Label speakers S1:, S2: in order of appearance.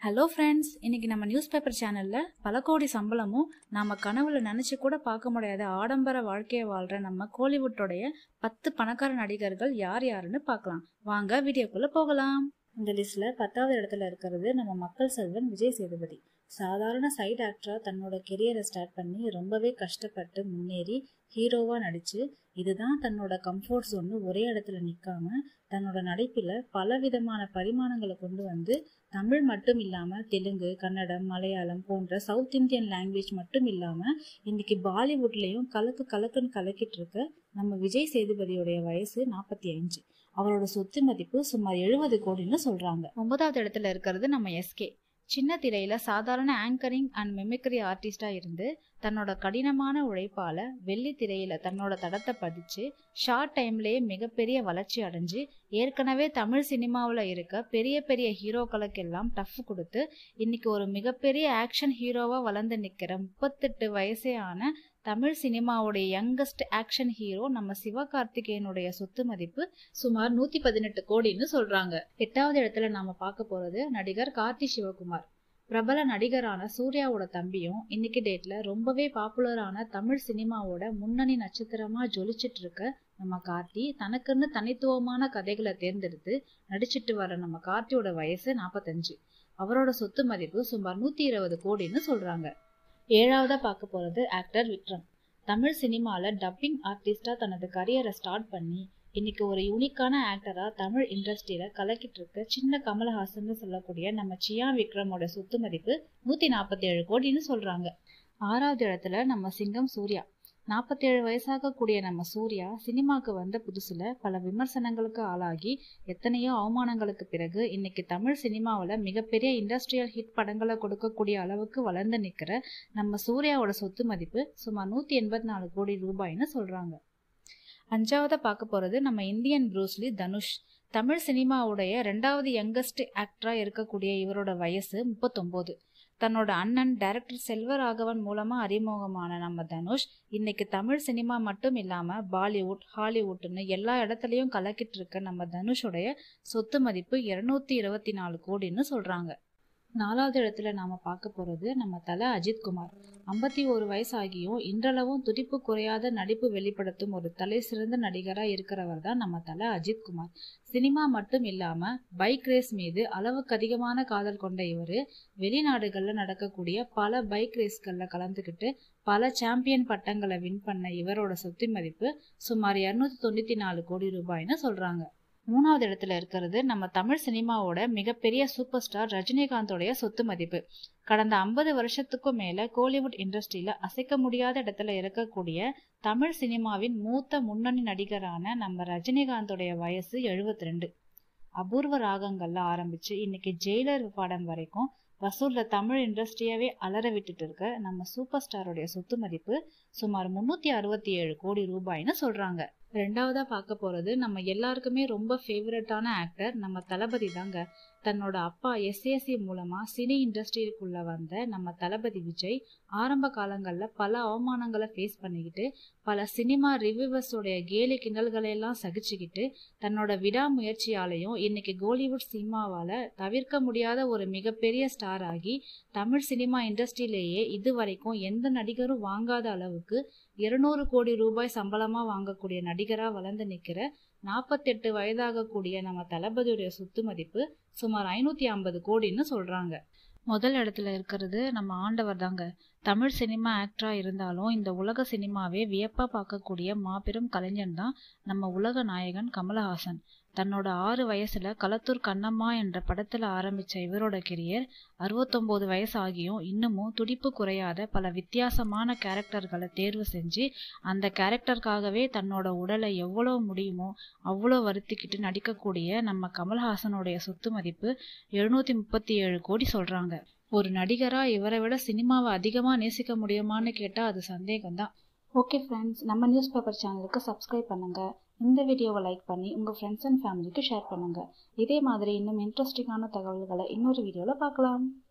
S1: hello friends இன்னைக்கு நம்ம news paper சேனல்ல பல கோடி சம்பளமும் நாம கனவுல நினைச்சு கூட பார்க்க முடியாத ஆடம்பர வாழ்க்கையை வாழ்ற நம்ம கோலிவுட்டோடைய பத்து பணக்கார நடிகர்கள் யார் யாருன்னு பார்க்கலாம் வாங்க வீடியோக்குள்ள போகலாம் இந்த லிஸ்ட்ல பத்தாவது இடத்துல இருக்கிறது நம்ம மக்கள் செல்வன் விஜய் சேதுபதி சாதாரண சைடு ஆக்டரா தன்னோட கெரியரை ஸ்டார்ட் பண்ணி ரொம்பவே கஷ்டப்பட்டு முன்னேறி ஹீரோவா நடிச்சு இதுதான் தன்னோட கம்ஃபர்ட் ஜோன்னு ஒரே இடத்துல நிக்காம தன்னோட நடிப்பில் பல விதமான பரிமாணங்களை கொண்டு வந்து தமிழ் மட்டும் இல்லாம தெலுங்கு கன்னடம் மலையாளம் போன்ற சவுத் இந்தியன் லாங்குவேஜ் மட்டும் இல்லாம இன்னைக்கு பாலிவுட்லயும் கலக்கு கலக்குன்னு கலக்கிட்டு இருக்க நம்ம விஜய் சேதுபதியோடைய வயசு நாற்பத்தி அஞ்சு அவரோட சொத்து மதிப்பு சுமார் எழுபது கோடின்னு சொல்றாங்க ஒன்பதாவது இடத்துல இருக்கிறது நம்ம எஸ்கே சின்ன திரையில சாதாரண ஆங்கரிங் அண்ட் மெமிக்ரி ஆர்டிஸ்டா இருந்து தன்னோட கடினமான உழைப்பால வெள்ளி திரையில தன்னோட தடத்தை பதிச்சு ஷார்ட் டைம்லயே மிகப்பெரிய வளர்ச்சி அடைஞ்சு ஏற்கனவே தமிழ் சினிமாவில் இருக்க பெரிய பெரிய ஹீரோக்களுக்கெல்லாம் டஃப் கொடுத்து இன்னைக்கு ஒரு மிகப்பெரிய ஆக்ஷன் ஹீரோவா வளர்ந்து நிக்கிற முப்பத்தெட்டு வயசே ஆன தமிழ் சினிமாவுடைய யங்கஸ்ட் ஆக்ஷன் ஹீரோ நம்ம சிவகார்த்திகேயனுடைய சொத்து மதிப்பு சுமார் நூத்தி பதினெட்டு கோடின்னு சொல்றாங்க எட்டாவது இடத்துல நாம பார்க்க போறது நடிகர் கார்த்தி சிவகுமார் பிரபல நடிகரான சூர்யாவோட தம்பியும் இன்னைக்கு டேட்ல ரொம்பவே பாப்புலரான தமிழ் சினிமாவோட முன்னணி நட்சத்திரமா ஜொலிச்சிட்டு இருக்க நம்ம கார்த்தி தனக்குன்னு தனித்துவமான கதைகளை தேர்ந்தெடுத்து நடிச்சிட்டு வர நம்ம கார்த்தியோட வயசு நாற்பத்தஞ்சு அவரோட சொத்து மதிப்பு சுமார் நூத்தி இருபது கோடின்னு சொல்றாங்க ஏழாவதா பார்க்க போறது ஆக்டர் விக்ரம் தமிழ் சினிமால டப்பிங் ஆர்டிஸ்டா தனது கரியரை ஸ்டார்ட் பண்ணி இன்னைக்கு ஒரு யூனிக்கான ஆக்டரா தமிழ் இண்டஸ்ட்ரியில கலக்கிட்டு இருக்க சின்ன கமலஹாசன் சொல்லக்கூடிய நம்ம சியா விக்ரமோட சொத்து மதிப்பு நூத்தி நாற்பத்தி ஏழு கோடின்னு சொல்றாங்க ஆறாவது இடத்துல நம்ம சிங்கம் சூர்யா நாற்பத்தேழு வயசாக கூடிய நம்ம சூர்யா சினிமாக்கு வந்த புதுசுல பல விமர்சனங்களுக்கு ஆளாகி எத்தனையோ அவமானங்களுக்கு பிறகு இன்னைக்கு தமிழ் சினிமாவில் மிகப்பெரிய இண்டஸ்ட்ரியல் ஹிட் படங்களை கொடுக்கக்கூடிய அளவுக்கு வளர்ந்து நிற்கிற நம்ம சூர்யாவோட சொத்து மதிப்பு சுமார் நூத்தி எண்பத்தி நாலு கோடி ரூபாய்னு சொல்றாங்க அஞ்சாவதா பார்க்க போறது நம்ம இந்தியன் ப்ரூஸ்லி தனுஷ் தமிழ் சினிமாவுடைய ரெண்டாவது யங்கஸ்ட் ஆக்டரா இருக்கக்கூடிய இவரோட வயசு முப்பத்தொம்போது தன்னோட அண்ணன் டைரக்டர் செல்வராகவன் மூலமா அறிமுகமான நம்ம தனுஷ் இன்னைக்கு தமிழ் சினிமா மட்டும் இல்லாம பாலிவுட் ஹாலிவுட்னு எல்லா இடத்துலயும் கலக்கிட்டு இருக்க நம்ம தனுஷோடைய சொத்து மதிப்பு இருநூத்தி இருபத்தி நாலு கோடின்னு சொல்றாங்க நாலாவது இடத்துல நாம பார்க்க போறது நம்ம தல அஜித் குமார் ஐம்பத்தி ஒரு வயசாகியும் இன்றளவும் துடிப்பு குறையாத நடிப்பு வெளிப்படுத்தும் ஒரு தலை சிறந்த நடிகரா இருக்கிறவர் தான் நம்ம தல அஜித் குமார் சினிமா மட்டும் இல்லாம பைக் ரேஸ் மீது அளவுக்கு அதிகமான காதல் கொண்ட இவரு வெளிநாடுகள்ல நடக்கக்கூடிய பல பைக் ரேஸ்கள்ல கலந்துக்கிட்டு பல சாம்பியன் பட்டங்களை வின் பண்ண இவரோட சொத்து மதிப்பு சுமார் இருநூத்தி தொண்ணூத்தி நாலு கோடி ரூபாய்னு சொல்றாங்க மூணாவது இடத்துல இருக்கிறது நம்ம தமிழ் சினிமாவோட மிகப்பெரிய சூப்பர் ஸ்டார் ரஜினிகாந்தோடைய சொத்து மதிப்பு கடந்த ஐம்பது வருஷத்துக்கும் மேல கோலிவுட் இண்டஸ்ட்ரியில அசைக்க முடியாத இடத்துல இருக்கக்கூடிய தமிழ் சினிமாவின் மூத்த முன்னணி நடிகரான நம்ம ரஜினிகாந்தோடைய வயசு எழுபத்தி ரெண்டு அபூர்வ ராகங்கள்ல ஆரம்பிச்சு இன்னைக்கு ஜெயிலர் படம் வரைக்கும் வசூல்ல தமிழ் இண்டஸ்ட்ரியாவே அலற விட்டுட்டு இருக்க நம்ம சூப்பர் ஸ்டாரோடைய சொத்து மதிப்பு சுமார் முன்னூத்தி அறுபத்தி ஏழு கோடி ரூபாய்னு சொல்றாங்க ரெண்டாவதா பார்க்க போறது நம்ம எல்லாருக்குமே ரொம்ப ஃபேவரட்டான ஆக்டர் நம்ம தளபதி தாங்க தன்னோட அப்பா எஸ்ஏசி மூலமா சினி இண்டஸ்ட்ரிக்குள்ள வந்த நம்ம தளபதி விஜய் ஆரம்ப காலங்கள்ல பல அவமானங்களை ஃபேஸ் பண்ணிக்கிட்டு பல சினிமா ரிவ்யூவர்ஸோடைய கேலி கிண்டல்களை எல்லாம் சகிச்சுக்கிட்டு தன்னோட விடாமுயற்சியாலையும் இன்னைக்கு கோலிவுட் சினிமாவால தவிர்க்க முடியாத ஒரு மிகப்பெரிய ஸ்டார் ஆகி தமிழ் சினிமா இண்டஸ்ட்ரியிலேயே இது வரைக்கும் எந்த நடிகரும் வாங்காத அளவுக்கு இருநூறு கோடி ரூபாய் சம்பளமா வாங்கக்கூடிய நடிகரா வளர்ந்து நிக்கிற நாற்பத்தெட்டு வயதாகக்கூடிய நம்ம தளபதியுடைய சொத்து மதிப்பு சுமார் ஐநூத்தி ஐம்பது கோடின்னு சொல்றாங்க முதல் இடத்துல இருக்கிறது நம்ம ஆண்டவர் தாங்க தமிழ் சினிமா ஆக்டரா இருந்தாலும் இந்த உலக சினிமாவே வியப்பா பார்க்கக்கூடிய மாபெரும் கலைஞன் தான் நம்ம உலக நாயகன் கமலஹாசன் தன்னோட ஆறு வயசுல களத்தூர் கண்ணம்மா என்ற படத்துல ஆரம்பிச்ச இவரோட கெரியர் அறுபத்தொன்பது வயசு ஆகியும் இன்னமும் துடிப்பு குறையாத பல வித்தியாசமான கேரக்டர்களை தேர்வு செஞ்சு அந்த கேரக்டருக்காகவே தன்னோட உடலை எவ்வளவு முடியுமோ அவ்வளோ வருத்திக்கிட்டு நடிக்கக்கூடிய நம்ம கமல்ஹாசனுடைய சொத்து மதிப்பு எழுநூத்தி முப்பத்தி ஏழு கோடி சொல்றாங்க ஒரு நடிகரா இவரை விட சினிமாவை அதிகமா நேசிக்க முடியுமான்னு கேட்டா அது சந்தேகம்தான் ஓகே ஃப்ரெண்ட்ஸ் நம்ம நியூஸ் பேப்பர் சேனலுக்கு சப்ஸ்கிரைப் பண்ணுங்க இந்த வீடியோவை லைக் பண்ணி உங்க ஃப்ரெண்ட்ஸ் அண்ட் ஃபேமிலிக்கு ஷேர் பண்ணுங்க இதே மாதிரி இன்னும் இன்ட்ரெஸ்டிங்கான தகவல்களை இன்னொரு வீடியோவில் பார்க்கலாம்